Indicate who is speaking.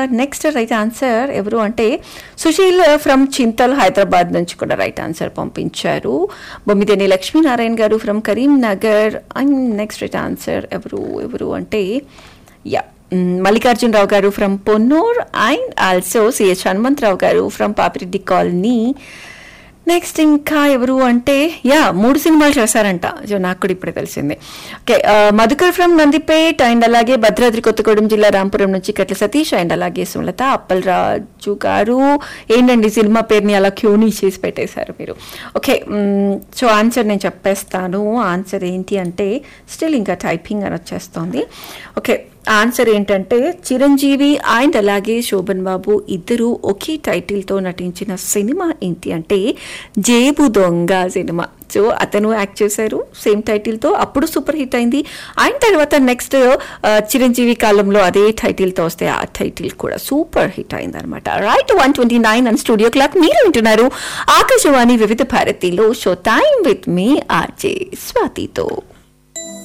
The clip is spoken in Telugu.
Speaker 1: నెక్స్ట్ రైట్ ఆన్సర్ ఎవరు అంటే సుశీల్ ఫ్రమ్ చింతల్ హైదరాబాద్ నుంచి కూడా రైట్ ఆన్సర్ పంపించారు Bommideni Lakshminarayana garu from Karimnagar and next right answer ఎవరు ఎవరు అంటే yeah Mallikarjuna Rao garu from Ponnur and also CH Hanumantharao garu from Papireddy colony next ఇంకా ఎవరు అంటే యా మూడు సినిమాలు చేశారంట సో నాకు కూడా ఇప్పుడే తెలిసింది okay Madhukar from Nandipet and అలాగే భద్రాద్రి కొత్తగూడెం జిల్లా రాంపురం నుంచి కట్ల సతీష్ అండ్ అలాగే సుమలత అప్పలరాజు గారు ఏంటండి సినిమా పేరుని అలా క్యూని చేసి పెట్టేశారు మీరు ఓకే సో ఆన్సర్ నేను చెప్పేస్తాను ఆన్సర్ ఏంటి అంటే స్టిల్ ఇంకా టైపింగ్ అని వచ్చేస్తోంది ఓకే ఆన్సర్ ఏంటంటే చిరంజీవి అండ్ అలాగే శోభన్ బాబు ఇద్దరు ఒకే టైటిల్తో నటించిన సినిమా ఏంటి అంటే జేబు దొంగ సినిమా సో అతను యాక్ట్ చేశారు సేమ్ టైటిల్తో అప్పుడు సూపర్ హిట్ అయింది ఆయన తర్వాత నెక్స్ట్ చిరంజీవి కాలంలో అదే టైటిల్తో వస్తే ఆ టైటిల్ కూడా సూపర్ హిట్ అయింది అనమాట right one twenty nine and studio clock మీరు వింటున్నారు ఆకాశవాణి వివిధ భారతిలో షో టైమ్ విత్ మీ ఆర్జే స్వాతితో